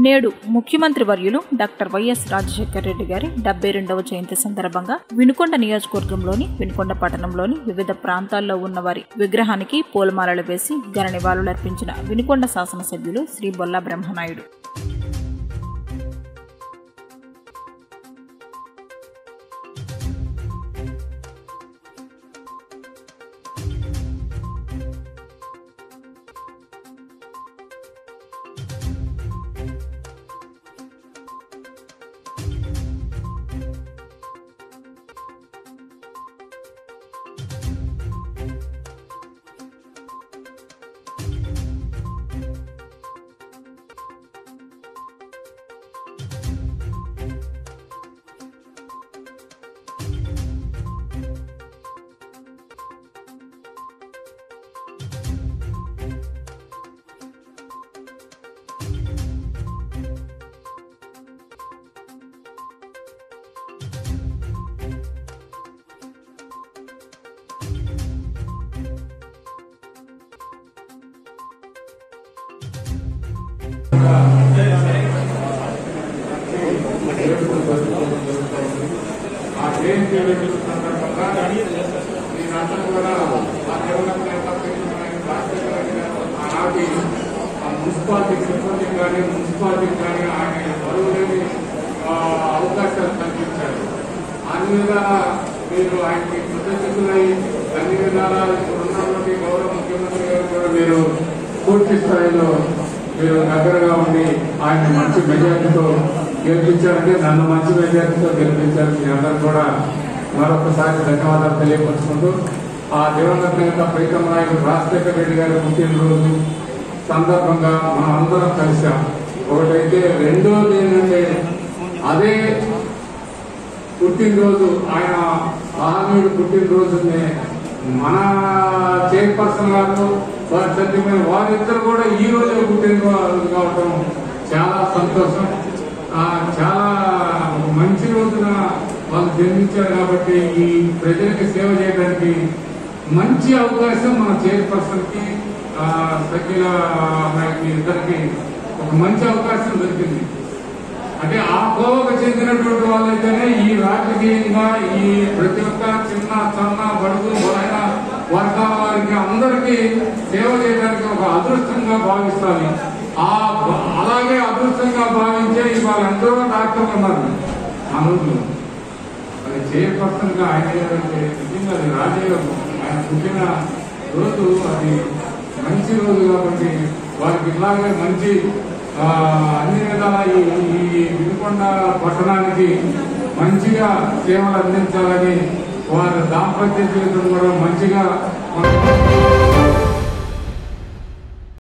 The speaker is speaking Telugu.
నేడు ముఖ్యమంత్రి వర్యులు డాక్టర్ వైఎస్ రాజశేఖర రెడ్డి గారి డెబ్బై రెండవ జయంతి సందర్భంగా వినుకొండ నియోజకవర్గంలోని వినుకొండ పట్టణంలోని వివిధ ప్రాంతాల్లో ఉన్న వారి విగ్రహానికి పూలమాలలు వేసి ఘన నివాళులర్పించిన వినుకొండ శాసనసభ్యులు శ్రీ బొల్లా బ్రహ్మనాయుడు ఆ జయంతి వేడుకల సందర్భంగా మీరందరూ కూడా ఆ డెవలప్మెంట్ ఆనాటి ఆ మున్సిపాలిటీ సిబ్బంది కానీ మున్సిపాలిటీ కానీ ఆయన బరువులేని ఆ, అవకాశాలు కల్పించారు అన్ని విధాలా మీరు ఆయనకి కృతజ్ఞతలై అన్ని విధాలా ఇప్పుడు ఉన్నటువంటి గౌరవ ముఖ్యమంత్రి గారు కూడా మీరు పూర్తి స్థాయిలో మీరు దగ్గరగా ఉండి ఆయన మంచి మెజార్టీతో గెలిపించారంటే నన్ను మంచి మెజార్టీతో గెలిపించారు మీ అందరూ కూడా మరొకసారి ధన్యవాదాలు తెలియపరుచుకుంటూ ఆ దివంగత నేత ప్రీతం నాయకుడు రాజశేఖర రెడ్డి గారి పుట్టినరోజు సందర్భంగా మనం అందరం కలిసాం ఒకటైతే రెండోది ఏంటంటే అదే పుట్టినరోజు ఆయన మహానీయుడు పుట్టినరోజునే మన చైర్పర్సన్ గారు వారి సత్యమైన వారిద్దరు కూడా ఈ రోజే పుట్టినరోజు కావటం చాలా సంతోషం ఆ, చాలా మంచి రోజున వాళ్ళు జన్మించారు కాబట్టి ఈ ప్రజలకి సేవ చేయడానికి మంచి అవకాశం మన చైర్పర్సన్ కి సఖిల అమ్మాయికి ఇద్దరికి ఒక మంచి అవకాశం దొరికింది అంటే ఆ కోవకు చెందినటువంటి వాళ్ళైతేనే ఈ రాజకీయంగా ఈ ప్రతి ఒక్క చిన్న సన్న బడుగు బలైన వర్గాల వారికి అందరికీ సేవ చేయడానికి ఒక అదృష్టంగా భావిస్తాను ఆ బ- అలాగే అదృష్టంగా భావించే ఇవాళ ఎందరో డాక్టర్లు ఉన్నారు ఆ రోజుల్లో అది చైర్పర్సన్ గా ఆయన ఏదంటే నిజంగా అది రాజయోగం ఆయన పుట్టిన రోజు అది మంచి రోజు కాబట్టి వారికి ఇలాగే మంచి ఆ, అన్ని విధాల ఈ ఈ వినుకొండ పట్టణానికి మంచిగా సేవలు అందించాలని వారి దాంపత్య జీవితం కూడా మంచిగా మన